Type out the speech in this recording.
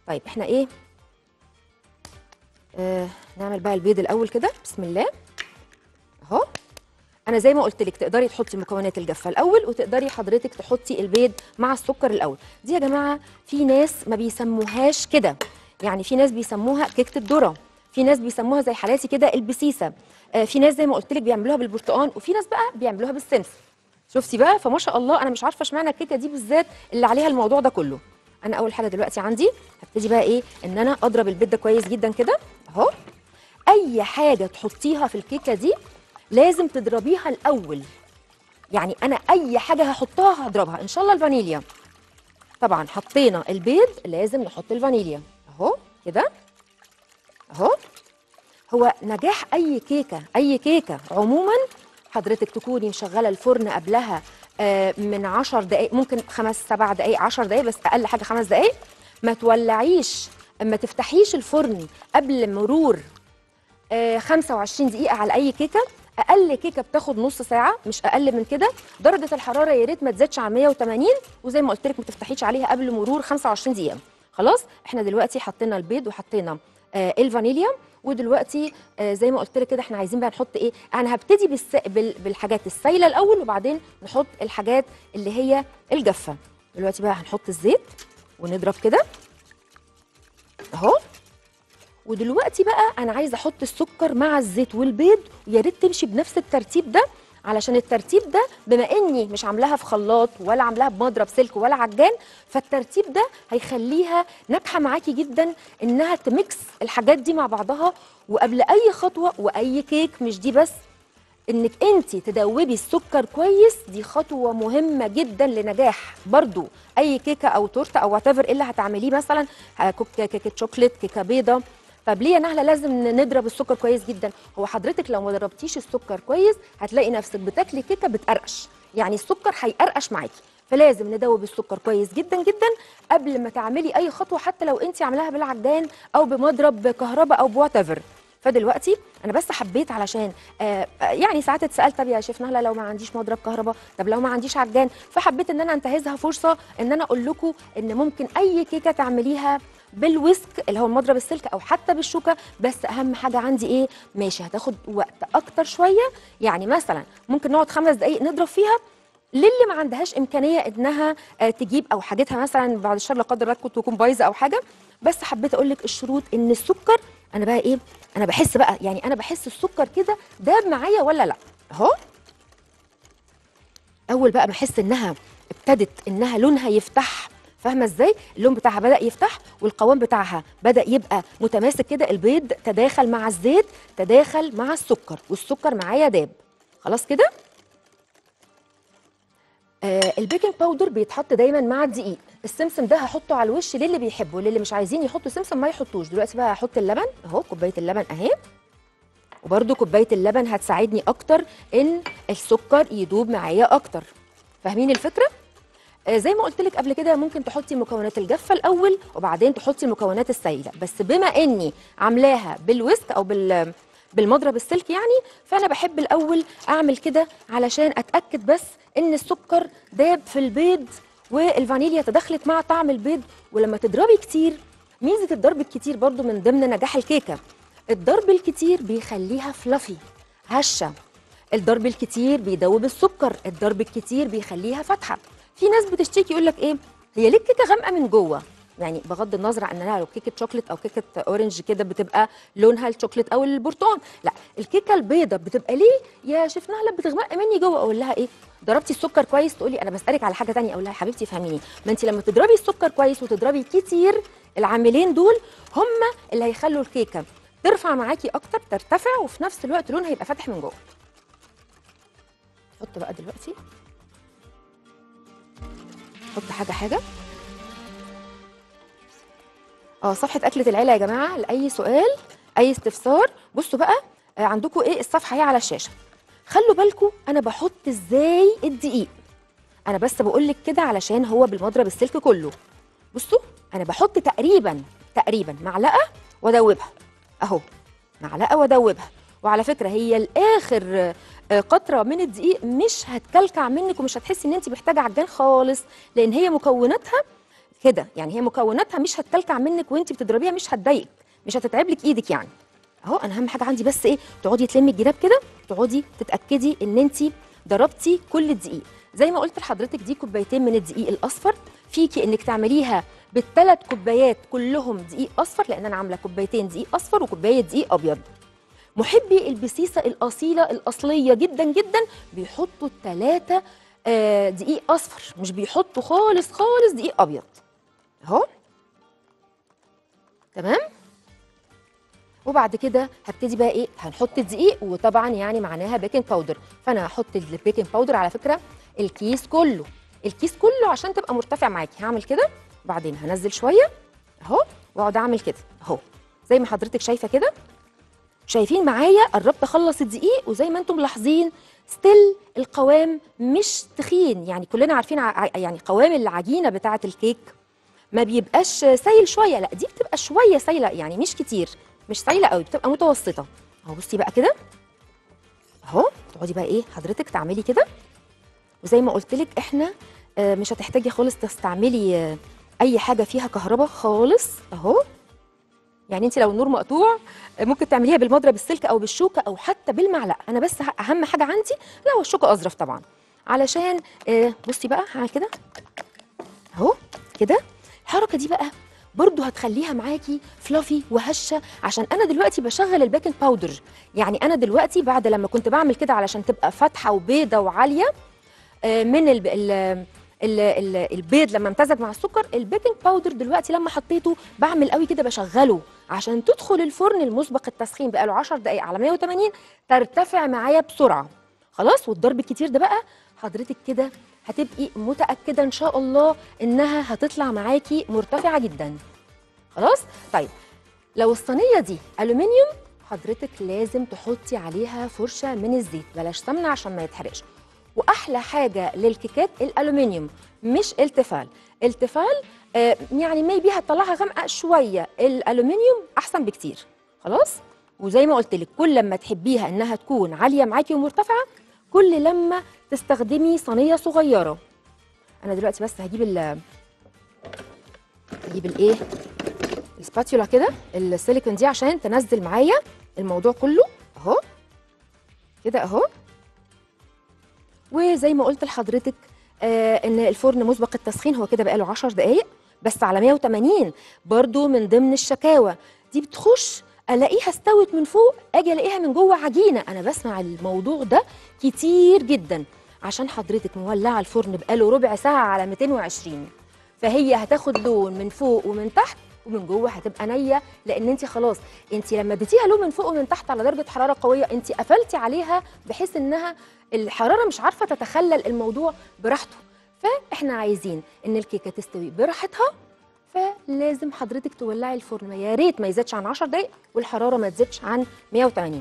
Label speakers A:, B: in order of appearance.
A: طيب احنا ايه آه نعمل بقى البيض الاول كده بسم الله اهو انا زي ما قلت لك تقدري تحطي مكونات الجافه الاول وتقدري حضرتك تحطي البيض مع السكر الاول دي يا جماعه في ناس ما بيسموهاش كده يعني في ناس بيسموها كيكه الذره في ناس بيسموها زي حالاتي كده البسيسه آه في ناس زي ما قلت لك بيعملوها بالبرتقال وفي ناس بقى بيعملوها بالسمسم شفتي بقى فما شاء الله انا مش عارفه اشمعنى الكيكه دي بالذات اللي عليها الموضوع ده كله انا اول حاجه دلوقتي عندي هبتدي بقى ايه ان انا اضرب البيض ده كويس جدا كده اهو اي حاجه تحطيها في الكيكه دي لازم تضربيها الاول يعني انا اي حاجه هحطها هضربها ان شاء الله الفانيليا طبعا حطينا البيض لازم نحط الفانيليا اهو كده اهو هو نجاح اي كيكه اي كيكه عموما حضرتك تكوني مشغله الفرن قبلها آه، من 10 دقائق ممكن خمس سبع دقائق 10 دقائق بس اقل حاجه خمس دقائق ما تولعيش ما تفتحيش الفرن قبل مرور آه، 25 دقيقه على اي كيكه اقل كيكه بتاخد نص ساعه مش اقل من كده درجه الحراره يا ريت ما تزيدش عن 180 وزي ما قلت لك ما تفتحيش عليها قبل مرور 25 دقيقه خلاص احنا دلوقتي حطينا البيض وحطينا آه الفانيليا ودلوقتي آه زي ما قلت لك كده احنا عايزين بقى نحط ايه انا هبتدي بالس... بال... بالحاجات السايله الاول وبعدين نحط الحاجات اللي هي الجافه دلوقتي بقى هنحط الزيت ونضرب كده اهو ودلوقتي بقى انا عايزه احط السكر مع الزيت والبيض ويا ريت تمشي بنفس الترتيب ده علشان الترتيب ده بما اني مش عاملاها في خلاط ولا عاملاها بمضرب سلك ولا عجان فالترتيب ده هيخليها ناجحه معاكي جدا انها تميكس الحاجات دي مع بعضها وقبل اي خطوه واي كيك مش دي بس انك انت تدوبي السكر كويس دي خطوه مهمه جدا لنجاح برضو اي كيكه او تورته او وات ايه اللي هتعمليه مثلا آه، كوك- كيكه شوكليت كيكه بيضه طب ليه يا نهله لازم نضرب السكر كويس جدا هو حضرتك لو ما ضربتيش السكر كويس هتلاقي نفسك بتاكلي كيكه بتقرقش يعني السكر هيقرقش معاكي فلازم ندوب السكر كويس جدا جدا قبل ما تعملي اي خطوه حتى لو انت عاملاها بالعجان او بمضرب كهرباء او بوات ايفر فدلوقتي انا بس حبيت علشان آه آه، يعني ساعات اتسالت طب يا شيف نهله لو ما عنديش مضرب كهرباء طب لو ما عنديش عجان فحبيت ان انا انتهزها فرصه ان انا اقول لكم ان ممكن اي كيكه تعمليها بالويسك اللي هو المضرب السلك او حتى بالشوكه بس اهم حاجه عندي ايه ماشي هتاخد وقت اكتر شويه يعني مثلا ممكن نقعد خمس دقائق نضرب فيها للي ما عندهاش امكانيه انها آه، تجيب او حاجتها مثلا بعد الشر لا قدر الله كنت تكون بايظه او حاجه بس حبيت اقول لك الشروط ان السكر انا بقى ايه انا بحس بقى يعني انا بحس السكر كده داب معايا ولا لا اهو اول بقى بحس انها ابتدت انها لونها يفتح فاهمه ازاي اللون بتاعها بدا يفتح والقوام بتاعها بدا يبقى متماسك كده البيض تداخل مع الزيت تداخل مع السكر والسكر معايا داب خلاص كده آه البيكنج باودر بيتحط دايما مع الدقيق السمسم ده هحطه على الوش للي بيحبه للي مش عايزين يحطوا سمسم ما يحطوش دلوقتي بقى هحط اللبن اهو كوبايه اللبن اهي وبرده كوبايه اللبن هتساعدني اكتر ان السكر يدوب معايا اكتر فاهمين الفكره آه، زي ما قلت لك قبل كده ممكن تحطي مكونات الجافه الاول وبعدين تحطي المكونات السائله بس بما اني عاملاها بالويسك او بال بالمضرب السلك يعني فانا بحب الاول اعمل كده علشان اتاكد بس ان السكر داب في البيض والفانيليا تدخلت مع طعم البيض ولما تضربي كتير ميزه الضرب الكتير برضو من ضمن نجاح الكيكه الضرب الكتير بيخليها فلافي هشه الضرب الكتير بيدوب السكر الضرب الكتير بيخليها فاتحه في ناس بتشتكي يقول لك ايه هي ليه الكيكه غامقه من جوه يعني بغض النظر عن انها لو كيكه شوكليت او كيكه اورنج كده بتبقى لونها الشوكليت او البرتقال لا الكيكه البيضه بتبقى ليه يا شيف نهله بتغمق مني جوه اقول لها ايه ضربتي السكر كويس تقولي انا بسالك على حاجه تانية اقول لها يا حبيبتي فهميني ما انت لما تضربي السكر كويس وتضربي كتير العاملين دول هم اللي هيخلوا الكيكه ترفع معاكي اكتر ترتفع وفي نفس الوقت لونها يبقى فاتح من جوه حط بقى دلوقتي حط حاجه حاجه اه صفحه اكله العيله يا جماعه لاي سؤال اي استفسار بصوا بقى آه، عندكم ايه الصفحه اهي على الشاشه خلوا بالكم انا بحط ازاي الدقيق انا بس بقول لك كده علشان هو بالمضرب السلك كله بصوا انا بحط تقريبا تقريبا معلقه وادوبها اهو معلقه وادوبها وعلى فكره هي الاخر آه، قطره من الدقيق مش هتكلكع منك ومش هتحسي ان انت محتاجه عجان خالص لان هي مكوناتها كده يعني هي مكوناتها مش هتكلكع منك وانت بتضربيها مش هتضايقك مش هتتعب لك ايدك يعني اهو انا اهم حاجه عندي بس ايه تقعدي تلمي الجراب كده تقعدي تتاكدي ان انت ضربتي كل الدقيق زي ما قلت لحضرتك دي كوبايتين من الدقيق الاصفر فيكي انك تعمليها بالثلاث كوبايات كلهم دقيق اصفر لان انا عامله كوبايتين دقيق اصفر وكوبايه دقيق ابيض محبي البسيسه الاصيله الاصليه جدا جدا بيحطوا الثلاثه آه دقيق اصفر مش بيحطوا خالص خالص دقيق ابيض اهو تمام وبعد كده هبتدي بقى ايه هنحط الدقيق وطبعا يعني معناها بيكنج باودر فانا هحط البيكنج باودر على فكره الكيس كله الكيس كله عشان تبقى مرتفع معاكي هعمل كده وبعدين هنزل شويه اهو واقعد اعمل كده اهو زي ما حضرتك شايفه كده شايفين معايا قربت اخلص الدقيق وزي ما انتم ملاحظين ستيل القوام مش تخين يعني كلنا عارفين ع- يعني قوام العجينه بتاعه الكيك ما بيبقاش سايل شويه لا دي بتبقى شويه سايله يعني مش كتير مش سايله قوي بتبقى متوسطه اهو بصي بقى كده اهو تقعدي بقى ايه حضرتك تعملي كده وزي ما قلت لك احنا آه، مش هتحتاجي خالص تستعملي آه، اي حاجه فيها كهرباء خالص اهو يعني انت لو النور مقطوع آه، ممكن تعمليها بالمضرب السلك او بالشوكه او حتى بالمعلقه انا بس ه- اهم حاجه عندي لا هو الشوكه اظرف طبعا علشان آه، بصي بقى هعمل كده اهو كده الحركه دي بقى برضو هتخليها معاكي فلافي وهشه عشان انا دلوقتي بشغل البيكنج باودر يعني انا دلوقتي بعد لما كنت بعمل كده علشان تبقى فاتحه وبيضه وعاليه آه، من ال ال ال ال البيض لما امتزج مع السكر البيكنج باودر دلوقتي لما حطيته بعمل قوي كده بشغله عشان تدخل الفرن المسبق التسخين بقاله 10 دقائق على 180 ترتفع معايا بسرعه خلاص والضرب الكتير ده بقى حضرتك كده هتبقي متاكده ان شاء الله انها هتطلع معاكي مرتفعه جدا خلاص طيب لو الصينيه دي الومنيوم حضرتك لازم تحطي عليها فرشه من الزيت بلاش سمنه عشان ما يتحرقش واحلى حاجه للكيكات الالومنيوم مش التفال التفال آه يعني ميبي هتطلعها غامقه شويه الالومنيوم احسن بكتير خلاص وزي ما قلت لك كل لما تحبيها انها تكون عاليه معاكي ومرتفعه كل لما تستخدمي صينيه صغيره انا دلوقتي بس هجيب ال هجيب الايه السباتيولا كده السيليكون دي عشان تنزل معايا الموضوع كله اهو كده اهو وزي ما قلت لحضرتك آه ان الفرن مسبق التسخين هو كده بقاله 10 دقايق بس على 180 برضو من ضمن الشكاوى دي بتخش الاقيها استوت من فوق اجي الاقيها من جوه عجينه انا بسمع الموضوع ده كتير جدا عشان حضرتك مولعه الفرن بقاله ربع ساعه على 220 فهي هتاخد لون من فوق ومن تحت ومن جوه هتبقى نيه لان انت خلاص انت لما اديتيها لون من فوق ومن تحت على درجه حراره قويه انت قفلتي عليها بحيث انها الحراره مش عارفه تتخلل الموضوع براحته فاحنا عايزين ان الكيكه تستوي براحتها فلازم حضرتك تولعي الفرن يا ريت ما يزيدش عن 10 دقائق والحراره ما تزيدش عن 180